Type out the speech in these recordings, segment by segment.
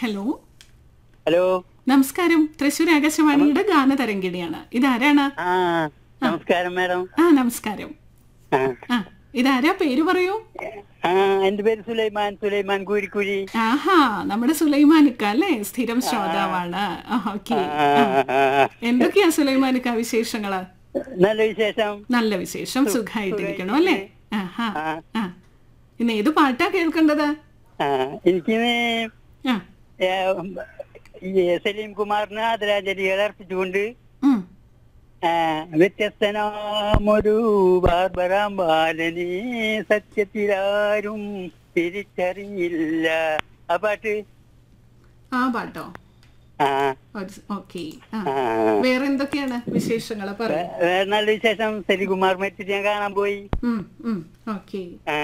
Hello hello നമസ്കാരം തൃശ്ശൂർ ആകാശവാണിയുടെ ഗാനതരംഗിണിയാണ് ഇതാരാണ് ആ നമസ്കാരം മാഡം ആ നമസ്കാരം ആ ആ ഇതാരാ പേര് പറയൂ ആ എന്റെ പേര് സുലൈമാൻ സുലൈമാൻ കൂരിക്കുഴി ആഹാ നമ്മുടെ സുലൈമാനിക്ക അല്ലേ സ്ഥിരം ശ്രോതാവാണ് ഓക്കെ ആ, ആ, എന്തൊക്കെയാ സുലൈമാനിക്ക വിശേഷങ്ങള് നല്ല വിശേഷം നല്ല വിശേഷം സുഖമായിട്ടിരിക്കണു അല്ലേ ആഹാ ആ. ആ ഇന്ന് ഏത് പാട്ടാ കേൾക്കേണ്ടത് ആ എനിക്ക് ആ സലീം കുമാറിന് ആദരാഞ്ജലികൾ അർപ്പിച്ചുകൊണ്ട് ഉം. ആ, വ്യത്യസ്തനാമൊരു ബാർബറാം ബാലനെ സത്യത്തിലാരും തിരിച്ചറിഞ്ഞില്ല ആ പാട്ട് ആ പാട്ടോ ആ ഓക്കെ ആ ആ വേറെ എന്തൊക്കെയാണ് വിശേഷങ്ങള് പറയൂ വേ- വേറെ നല്ല വിശേഷം സലികുമാർ മരിച്ചിട്ട് ഞാൻ കാണാൻ പോയി ഓക്കെ ആ.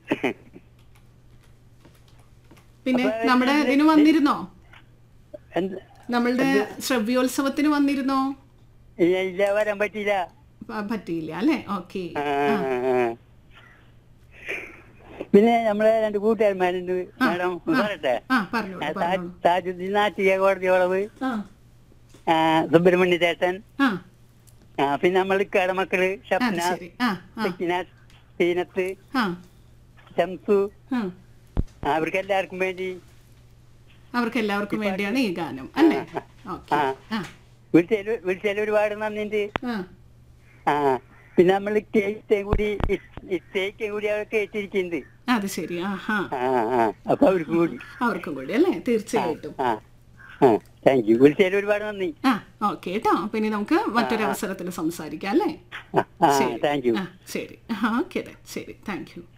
പിന്നെ നമ്മുടെ ഇതിന് വന്നിരുന്നോ എന്ത്? നമ്മളുടെ ശ്രവ്യോത്സവത്തിന് വന്നിരുന്നോ ഇല്ല ഇല്ല വരാൻ പറ്റിയില്ല പ- പറ്റിയില്ല അല്ലേ ഓക്കെ ആ, ആ. പിന്നെ നമ്മളെ രണ്ട് കൂട്ടുകാരന്മാരുണ്ട് മാഡം ഒന്ന് പറയട്ടെ ആ പറഞ്ഞോളൂ ആ, പറഞ്ഞോളൂ താജ്- താജുദ്ദീൻ നാട്ടിക കോടതി വളവ് ആ ആ, സുബ്രഹ്മണ്യ ചേട്ടൻ ആ ആ, പിന്നെ നമ്മൾ ഇക്കാടെ മക്കള് അത് ഷപ്ന ശരി ആ ആ സക്കിനാസ് സീനത്ത് ആ ഷംസു ആ ആ, അവർക്ക് എല്ലാവർക്കും വേണ്ടി അവർക്ക് എല്ലാവർക്കും വേണ്ടിയാണ് ഈ ഗാനം അല്ലേ ഓക്കെ ആ. ആ വിളിച്ചതിൽ വിളിച്ചതിൽ ഒരുപാട് നന്ദിയുണ്ട് ആ ആ പിന്നെ നമ്മൾ കേക്കും കൂടി ഇത്തേക്കും കൂടി അവർ കേട്ടിരിക്കുന്നുണ്ട് അത് ശരി ആ ഹാ ആ ആ അപ്പൊ അവർക്കും കൂടി അവർക്കും കൂടി അല്ലേ തീർച്ചയായിട്ടും ആ ആ താങ്ക് യു വിളിച്ചതിൽ ഒരുപാട് നന്ദി ആ ഓക്കെ കേട്ടോ അപ്പൊ ഇനി നമുക്ക് മറ്റൊരു അവസരത്തിൽ സംസാരിക്കാം അല്ലേ ആ ആ ശരി താങ്ക് യു ആ ശരി ഓക്കെ ശരി താങ്ക് യു